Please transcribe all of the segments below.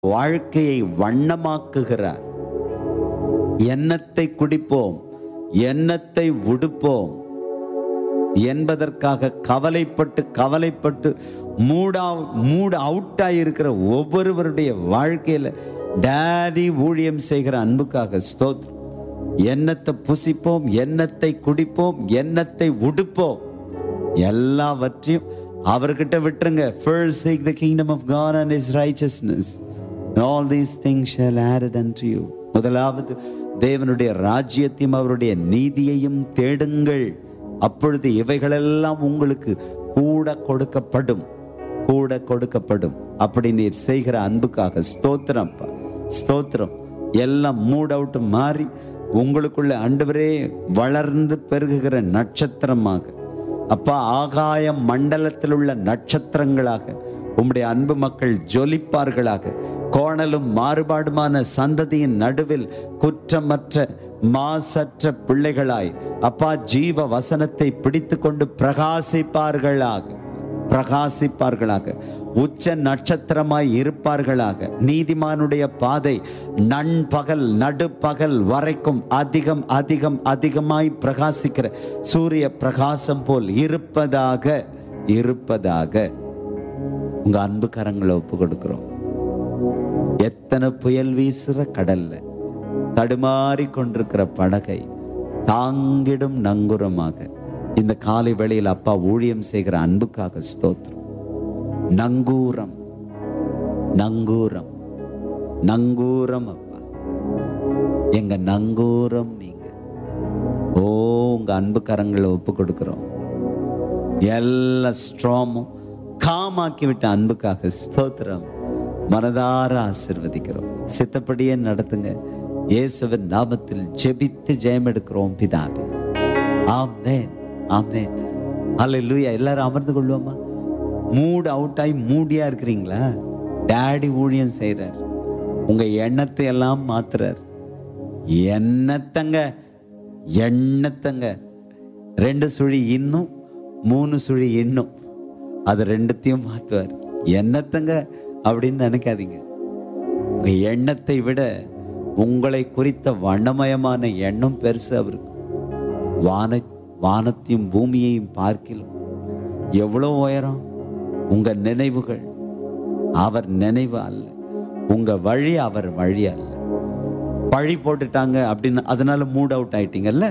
வாழ்க்கையை வண்ணமாக்குகிறார் எண்ணத்தை குடிப்போம் எண்ணத்தை உடுப்போம் என்பதற்காக கவலைப்பட்டு கவலைப்பட்டு மூடா மூட அவுட் ஆகியிருக்கிற ஒவ்வொருவருடைய வாழ்க்கையில டேடி ஊழியம் செய்கிற அன்புக்காக ஸ்தோத்திரம் எண்ணத்தை புசிப்போம் எண்ணத்தை குடிப்போம் எண்ணத்தை உடுப்போம் எல்லாவற்றையும் அவர்கிட்ட விட்டுருங்க first seek the kingdom of God and his righteousness and all these things shall added unto you முதலாவது தேவனுடைய ராஜ்யத்தையும் அவருடைய நீதியையும் தேடுங்கள் அப்பொழுது இவைகளெல்லாம் உங்களுக்கு கூட கொடுக்கப்படும் கூட கொடுக்கப்படும் அப்படி நீர் செய்கிற அன்புக்காக ஸ்தோத்திரம் ஸ்தோத்திரம் எல்லாம் மூட் அவுட் மாறி உங்களுக்குள்ள ஆண்டவரே வளர்ந்து பெருகுகிற நட்சத்திரமாக அப்பா ஆகாய மண்டலத்தில் உள்ள நட்சத்திரங்களாக உம்முடைய அன்பு மக்கள் ஜொலிப்பார்களாக கோணலும் மாறுபாடுமான சந்ததியின் நடுவில் குற்றமற்ற மாசற்ற பிள்ளைகளாய் அப்பா ஜீவ வசனத்தை பிடித்து கொண்டு பிரகாசிப்பார்களாக பிரகாசிப்பார்களாக உச்ச நட்சத்திரமாய் இருப்பார்களாக நீதிமானுடைய பாதை நண்பகல் நடுப்பகல் வரைக்கும் அதிகம் அதிகம் அதிகமாய் பிரகாசிக்கிற சூரிய பிரகாசம் போல் இருப்பதாக இருப்பதாக உங்க அன்பு கரங்களை ஒப்பு கொடுக்கிறோம் எத்தனை புயல் வீசுற கடல்ல தடுமாறி கொண்டிருக்கிற படகை தாங்கிடும் நங்குரமாக இந்த காலை வேளையில் அப்பா ஊழியம் செய்கிற அன்புக்காக ஸ்தோத்திரம் நங்கூரம் நங்கூரம் நங்கூரம் அப்பா எங்க நங்கூரம் நீங்க ஓ உங்க அன்பு கரங்களை ஒப்பு கொடுக்கிறோம் எல்லா ஸ்ட்ராமும் காமாக்கி விட்ட அன்புக்காக ஸ்தோத்திரம் மனதார ஆசிர்வதிக்கிறோம் சித்தப்படியே நடத்துங்க இயேசுவின் நாமத்தில் ஜெபித்து ஜெயம் எடுக்கிறோம் பிதாவே ஆமென் ஆமென் அல்லேலூயா எல்லாரும் அமர்ந்து கொள்வோமா மூட் அவுட் ஆகி மூடியா இருக்கிறீங்களா டேடி ஊழியம் செய்றார் உங்க எண்ணத்தை எல்லாம் மாத்துறார் எண்ணத்தங்க எண்ணத்தங்க ரெண்டு சுழி இன்னும் மூணு சுழி இன்னும் அது ரெண்டுத்தையும் மாத்துவார் எண்ணத்தங்க அப்படின்னு நினைக்காதீங்க உங்க எண்ணத்தை விட உங்களை குறித்த வண்ணமயமான எண்ணம் பெருசு அவருக்கு வான வானத்தையும் பூமியையும் பார்க்கிலும் எவ்வளோ உயரம் உங்க நினைவுகள் அவர் நினைவு அல்ல உங்க வழி அவர் வழி அல்ல பழி போட்டுட்டாங்க அப்படின்னு அதனால மூட் அவுட் ஆயிட்டீங்கல்ல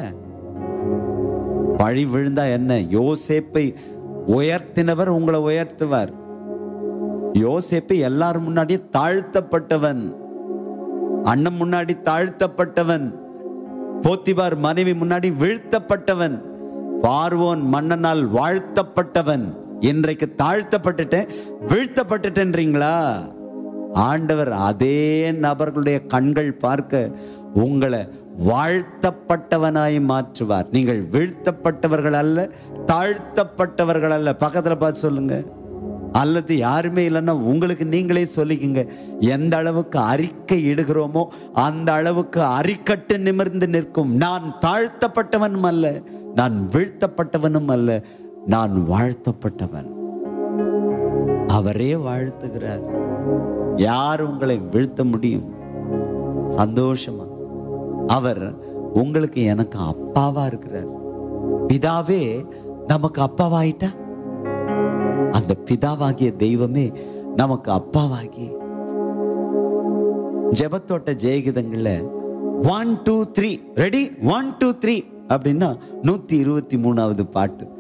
பழி விழுந்தா என்ன யோசேப்பை உயர்த்தினவர் உங்களை உயர்த்துவார் யோசேப்பு எல்லாரும் முன்னாடியே தாழ்த்தப்பட்டவன் அண்ணன் முன்னாடி தாழ்த்தப்பட்டவன் போத்திபார் மனைவி முன்னாடி வீழ்த்தப்பட்டவன் பார்வோன் மன்னனால் வாழ்த்தப்பட்டவன் இன்றைக்கு தாழ்த்தப்பட்டுட்டேன் வீழ்த்தப்பட்டுட்டேன்றீங்களா ஆண்டவர் அதே நபர்களுடைய கண்கள் பார்க்க உங்களை வாழ்த்தப்பட்டவனாய் மாற்றுவார் நீங்கள் வீழ்த்தப்பட்டவர்கள் அல்ல தாழ்த்தப்பட்டவர்கள் அல்ல பக்கத்துல பார்த்து சொல்லுங்க அல்லது யாருமே இல்லைன்னா உங்களுக்கு நீங்களே சொல்லிக்கங்க எந்த அளவுக்கு அறிக்கை இடுகிறோமோ அந்த அளவுக்கு அரிக்கட்டு நிமிர்ந்து நிற்கும் நான் தாழ்த்தப்பட்டவனும் அல்ல நான் வீழ்த்தப்பட்டவனும் அல்ல நான் வாழ்த்தப்பட்டவன் அவரே வாழ்த்துகிறார் யார் உங்களை வீழ்த்த முடியும் சந்தோஷமா அவர் உங்களுக்கு எனக்கு அப்பாவா இருக்கிறார் பிதாவே நமக்கு அப்பாவாயிட்டா அந்த பிதாவாகிய தெய்வமே நமக்கு அப்பாவாகி ஜெபத்தோட்ட ஜெயகிதங்கள்ல one two three ready one two three அப்படின்னா நூத்தி இருபத்தி மூணாவது பாட்டு